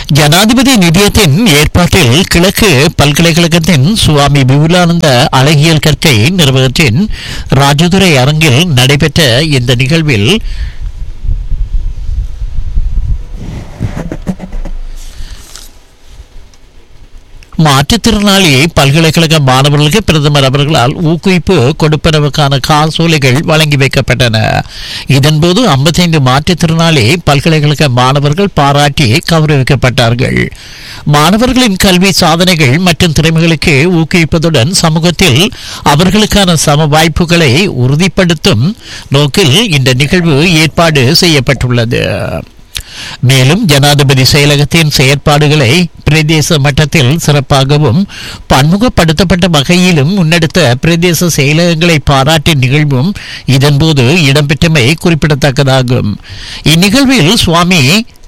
ஜனாதிபதி நிதியத்தின் ஏற்பாட்டில் கிழக்கு பல்கலைக்கழகத்தின் சுவாமி விபுலானந்த அழகியல் கற்கை நிறுவனத்தின் ராஜதுரை அரங்கில் நடைபெற்ற இந்த நிகழ்வில் மாற்றுத்திறனாளி பல்கலைக்கழக மாணவர்களுக்கு பிரதமர் அவர்களால் ஊக்குவிப்பு கொடுப்பதற்கான காசோலைகள் வழங்கி வைக்கப்பட்டன இதன்போது 55 மாற்றுத்திறனாளி பல்கலைக்கழக மாணவர்கள் பாராட்டி கௌரவிக்கப்பட்டார்கள் மாணவர்களின் கல்வி சாதனைகள் மற்றும் திறமைகளுக்கு ஊக்குவிப்பதுடன் சமூகத்தில் அவர்களுக்கான சம வாய்ப்புகளை உறுதிப்படுத்தும் நோக்கில் இந்த நிகழ்வு ஏற்பாடு செய்யப்பட்டுள்ளது மேலும் ஜனாதிபதி செயலகத்தின் செயற்பாடுகளை பிரதேச மட்டத்தில் சிறப்பாகவும் பன்முகப்படுத்தப்பட்ட வகையிலும் முன்னெடுத்த பிரதேச செயலகங்களை பாராட்டிய நிகழ்வும் இதன்போது இடம்பெற்றமை குறிப்பிடத்தக்கதாகும் இந்நிகழ்வில் சுவாமி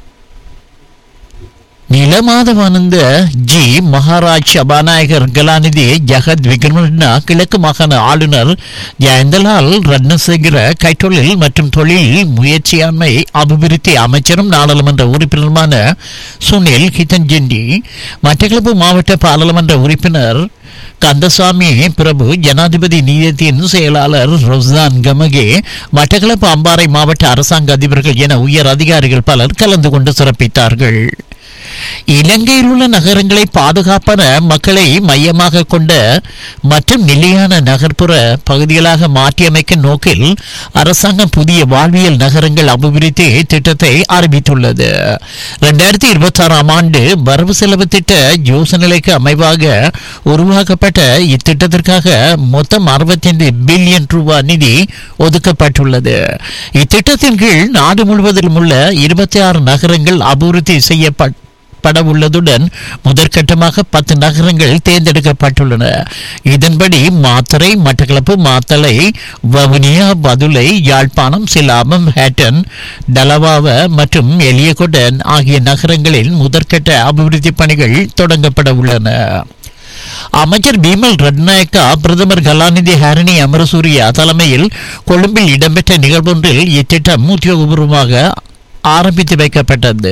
நிலமாதவானந்த ஜி மகாராஜ் சபாநாயகர் கலாநிதி ஜெகத் விக்ரமண்ணா கிழக்கு மாகாண ஆளுநர் ஜெயந்தலால் ரத்னசேகர கைத்தொழில் மற்றும் தொழில் முயற்சியாண்மை அபிவிருத்தி அமைச்சரும் நாடாளுமன்ற உறுப்பினருமான சுனில் கிதன்ஜெண்டி மட்டக்களப்பு மாவட்ட பாராளுமன்ற உறுப்பினர் கந்தசாமி பிரபு ஜனாதிபதி நீதியத்தின் செயலாளர் ரொசான் கமகே மட்டக்களப்பு அம்பாறை மாவட்ட அரசாங்க அதிபர்கள் என உயர் அதிகாரிகள் பலர் கலந்து கொண்டு சிறப்பித்தார்கள் இலங்கையில் உள்ள நகரங்களை பாதுகாப்பான மக்களை மையமாக கொண்ட மற்றும் நிலையான நகர்ப்புற பகுதிகளாக மாற்றியமைக்கும் நோக்கில் அரசாங்கம் புதிய வாழ்வியல் நகரங்கள் அபிவிருத்தி திட்டத்தை அறிவித்துள்ளது இரண்டாயிரத்தி இருபத்தி ஆறாம் ஆண்டு வரவு செலவு திட்ட யோசனைக்கு அமைவாக உருவாக்கப்பட்ட இத்திட்டத்திற்காக மொத்தம் அறுபத்தைந்து பில்லியன் ரூபாய் நிதி ஒதுக்கப்பட்டுள்ளது இத்திட்டத்தின் கீழ் நாடு முழுவதிலும் உள்ள இருபத்தி ஆறு நகரங்கள் அபிவிருத்தி செய்யப்பட்ட பட உள்ளதுடன் முதற்கட்டமாக பத்து நகரங்கள் தேர்ந்தெடுக்கப்பட்டுள்ளன இதன்படி மாத்தறை மட்டக்களப்பு மாத்தளை வவுனியா பதுளை யாழ்ப்பாணம் சிலாபம் ஹேட்டன் டலவாவ மற்றும் எலியகொடன் ஆகிய நகரங்களில் முதற்கட்ட அபிவிருத்தி பணிகள் தொடங்கப்பட உள்ளன அமைச்சர் பீமல் ரட்நாயக்கா பிரதமர் கலாநிதி ஹரணி அமரசூரியா தலைமையில் கொழும்பில் இடம்பெற்ற நிகழ்வொன்றில் இத்திட்டம் உத்தியோகபூர்வமாக ஆரம்பித்து வைக்கப்பட்டது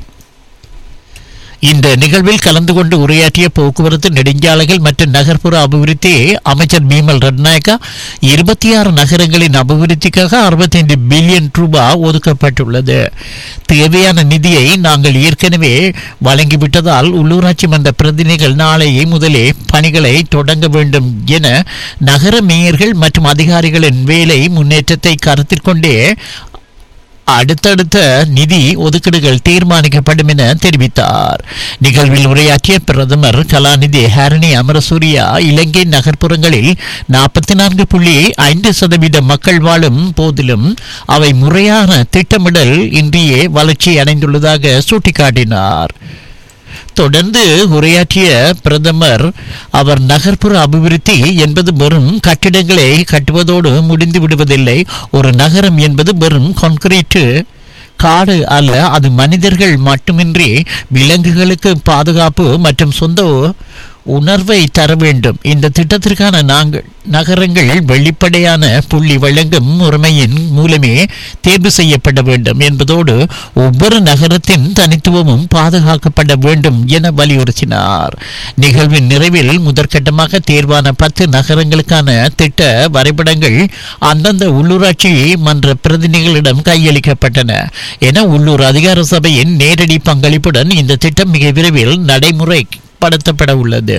இந்த நிகழ்வில் கலந்து கொண்டு உரையாற்றிய போக்குவரத்து நெடுஞ்சாலைகள் மற்றும் நகர்ப்புற அபிவிருத்தி அமைச்சர் பீமல் ரட்நாயக்கா இருபத்தி ஆறு நகரங்களின் அபிவிருத்திக்காக அறுபத்தைந்து பில்லியன் ரூபாய் ஒதுக்கப்பட்டுள்ளது தேவையான நிதியை நாங்கள் ஏற்கனவே வழங்கிவிட்டதால் உள்ளூராட்சி மன்ற பிரதிநிதிகள் நாளையே முதலே பணிகளை தொடங்க வேண்டும் என நகர மேயர்கள் மற்றும் அதிகாரிகளின் வேலை முன்னேற்றத்தை கருத்தில் கொண்டே அடுத்தடுத்த நிதி ஒதுக்கீடுகள் தீர்மானிக்கப்படும் என தெரிவித்தார் நிகழ்வில் உரையாற்றிய பிரதமர் கலாநிதி ஹரணி அமரசூரியா இலங்கை நகர்ப்புறங்களில் நாற்பத்தி நான்கு புள்ளி ஐந்து சதவீத மக்கள் வாழும் போதிலும் அவை முறையான திட்டமிடல் இன்றியே வளர்ச்சி அடைந்துள்ளதாக சுட்டிக்காட்டினார் தொடர்ந்து உரையாற்றிய பிரதமர் அவர் நகர்ப்புற அபிவிருத்தி என்பது வெறும் கட்டிடங்களை கட்டுவதோடு முடிந்து விடுவதில்லை ஒரு நகரம் என்பது வெறும் கான்கிரீட் காடு அல்ல அது மனிதர்கள் மட்டுமின்றி விலங்குகளுக்கு பாதுகாப்பு மற்றும் சொந்த உணர்வை தர வேண்டும் இந்த திட்டத்திற்கான நாங்கள் நகரங்கள் வெளிப்படையான புள்ளி வழங்கும் முறைமையின் மூலமே தேர்வு செய்யப்பட வேண்டும் என்பதோடு ஒவ்வொரு நகரத்தின் தனித்துவமும் பாதுகாக்கப்பட வேண்டும் என வலியுறுத்தினார் நிகழ்வின் நிறைவில் முதற்கட்டமாக தேர்வான பத்து நகரங்களுக்கான திட்ட வரைபடங்கள் அந்தந்த உள்ளூராட்சி மன்ற பிரதிநிதிகளிடம் கையளிக்கப்பட்டன என உள்ளூர் அதிகார சபையின் நேரடி பங்களிப்புடன் இந்த திட்டம் மிக விரைவில் நடைமுறைப்படுத்தப்பட உள்ளது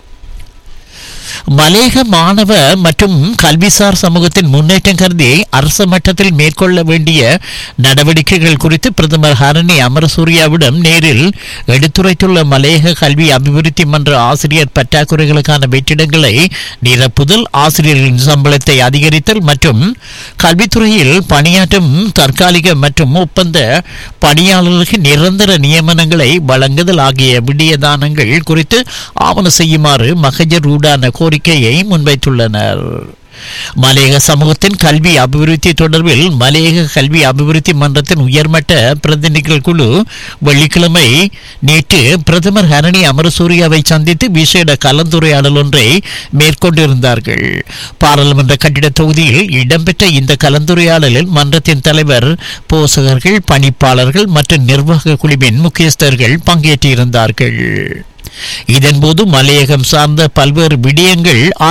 மலேக மாணவ மற்றும் கல்விசார் சமூகத்தின் முன்னேற்றம் கருதி அரசு மட்டத்தில் மேற்கொள்ள வேண்டிய நடவடிக்கைகள் குறித்து பிரதமர் ஹரணி அமரசூரியாவிடம் நேரில் எடுத்துரைத்துள்ள மலேக கல்வி அபிவிருத்தி மன்ற ஆசிரியர் பற்றாக்குறைகளுக்கான வெற்றிடங்களை நிரப்புதல் ஆசிரியர்களின் சம்பளத்தை அதிகரித்தல் மற்றும் கல்வித்துறையில் பணியாற்றும் தற்காலிக மற்றும் ஒப்பந்த பணியாளர்களுக்கு நிரந்தர நியமனங்களை வழங்குதல் ஆகிய விடியதானங்கள் குறித்து ஆவண செய்யுமாறு மகஜர் ஊடான கோரிக்கையை முன்வைத்துள்ளனர் மலையக சமூகத்தின் கல்வி அபிவிருத்தி தொடர்பில் மலையக கல்வி அபிவிருத்தி மன்றத்தின் உயர்மட்ட பிரதிநிதிகள் குழு வெள்ளிக்கிழமை நேற்று பிரதமர் ஹரணி அமரசூரியாவை சந்தித்து விசேட கலந்துரையாடல் ஒன்றை மேற்கொண்டிருந்தார்கள் பாராளுமன்ற கட்டிட தொகுதியில் இடம்பெற்ற இந்த கலந்துரையாடலில் மன்றத்தின் தலைவர் போசகர்கள் பணிப்பாளர்கள் மற்றும் நிர்வாக குழுவின் முக்கியஸ்தர்கள் பங்கேற்றிருந்தார்கள் இதன்போது மலையகம் சார்ந்த பல்வேறு விடயங்கள்